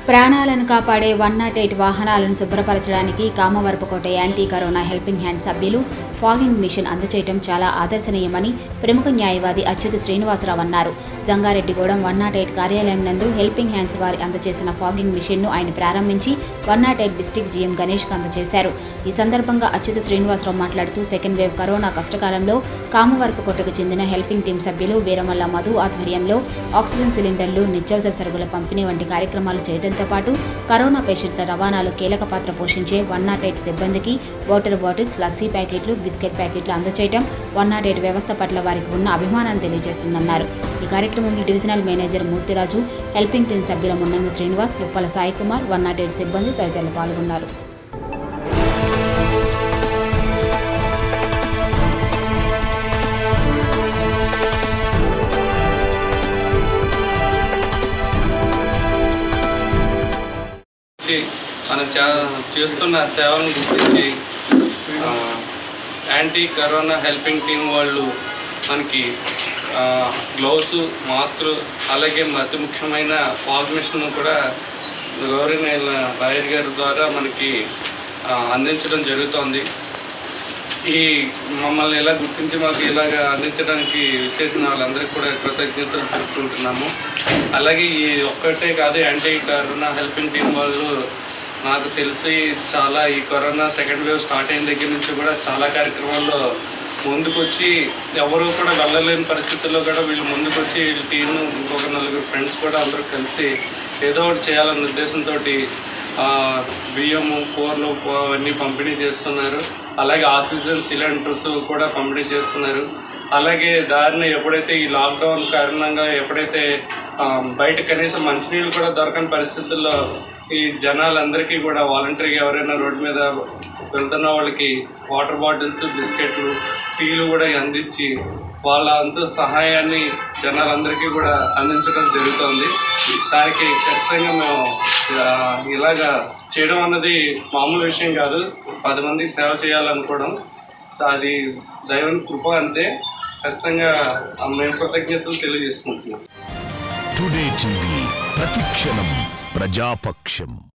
ప్రాణాలను కాపాడే one nought eight వాహనాలను శుభ్రపరచడానికి Kamavarapukota anti corona helping hand సభ్యులు ఫాగింగ్ మిషన్ అందచేయటం చాలా ఆదర్శనీయమని ప్రముఖ న్యాయవాది అచ్యుత శ్రీనివాసరావు అన్నారు జంగారెడ్డిగూడెం వన్ నాట్ ఎయిట్ కార్యాలయం నందు హెల్పింగ్ హ్యాండ్స్ వారి అందచేసిన ఫాగింగ్ మిషన్ను ఆయన ప్రారంభించి one nought eight district GM గణేష్కు అందజేశారు ఈ సందర్భంగా అచ్యుత శ్రీనివాసరావు మాట్లాడుతూ సెకండ్ వేవ్ కరోనా కష్టకాలంలో కామవరపుకోటకు చెందిన హెల్పింగ్ టీం సభ్యులు వీరమల్ల మధు ఆధ్వర్యంలో ఆక్సిజన్ సిలిండర్లు నిత్యావసర సరుకుల పంపిణీ వంటి కార్యక్రమాలు చేయడంతో పాటు కరోనా పేషెంట్ల రవాణాలో కీలక పాత్ర పోషించే వన్ నాట్ ఎయిట్ సిబ్బందికి వాటర్ బాటిల్స్ లస్సీ ప్యాకెట్లు బిస్కెట్ ప్యాకెట్లు అందచేయడం వన్ నాట్ ఎయిట్ వ్యవస్థ పట్ల వారికి ఉన్న అభిమానాన్ని తెలియజేస్తుందన్నారు ఈ కార్యక్రమంలో divisional manager Murthy Raju helping team సభ్యుల Munnangi Srinivas Uppala Sai Kumar one nought eight సిబ్బంది తదితరులు పాల్గొన్నారు గురించి మనం చా చేస్తున్న సేవలను గుర్తించి ఆ, యాంటీ కరోనా హెల్పింగ్ టీం వాళ్ళు మనకి ఆ, గ్లౌస్ మాస్కులు అలాగే అతి ముఖ్యమైన ఫాగ్ మిషన్ కూడా గౌరవనీయుల రాయర్ గారి ద్వారా మనకి ఆ, అందించడం జరుగుతోంది ఈ మమ్మల్ని ఇలా గుర్తించి మాకు ఇలాగ అందించడానికి చేసిన వాళ్ళందరికీ కూడా కృతజ్ఞతలు చెప్పుకుంటున్నాము అలాగే ఈ ఒక్కటే కాదు యాంటీ కరోనా హెల్పింగ్ టీం వాళ్ళు నాకు తెలిసి చాలా ఈ కరోనా సెకండ్ వేవ్ స్టార్ట్ అయిన దగ్గర నుంచి కూడా చాలా కార్యక్రమాల్లో ముందుకొచ్చి ఎవరు కూడా వెళ్ళలేని పరిస్థితుల్లో కూడా వీళ్ళు ముందుకొచ్చి వీళ్ళ టీం ఇంకొక నలుగురు ఫ్రెండ్స్ కూడా అందరూ కలిసి ఏదో ఒకటి చేయాలన్న ఉద్దేశంతో బియ్యము కూరలు కూ- అవన్నీ పంపిణీ చేస్తున్నారు అలాగే ఆక్సిజన్ సిలిండర్స్ కూడా పంపిణీ చేస్తున్నారు అలాగే దారిని ఎప్పుడైతే ఈ లాక్డౌన్ కారణంగా ఎప్పుడైతే ఆ, బయట కనీసం మంచినీళ్ళు కూడా దొరకని పరిస్థితుల్లో ఈ జనాలందరికీ కూడా వాలంటరీగా ఎవరైనా రోడ్డు మీద వెళ్తున్న వాళ్ళకి వాటర్ బాటిల్స్ బిస్కెట్లు టీలు కూడా అందించి వాళ్ళ అంత సహాయాన్ని జనాలందరికీ కూడా అందించడం జరుగుతుంది దానికి ఖచ్చితంగా మేము ఆ, ఇలాగా చేయడం అన్నది మామూలు విషయం కాదు పది మందికి సేవ చేయాలనుకోవడం అది దైవం కృప అంతే ఖచ్చితంగా ఆ, మేము కృతజ్ఞతలు తెలియజేసుకుంటున్నాం టుడే టీవీ ప్రతిక్షణం ప్రజాపక్షం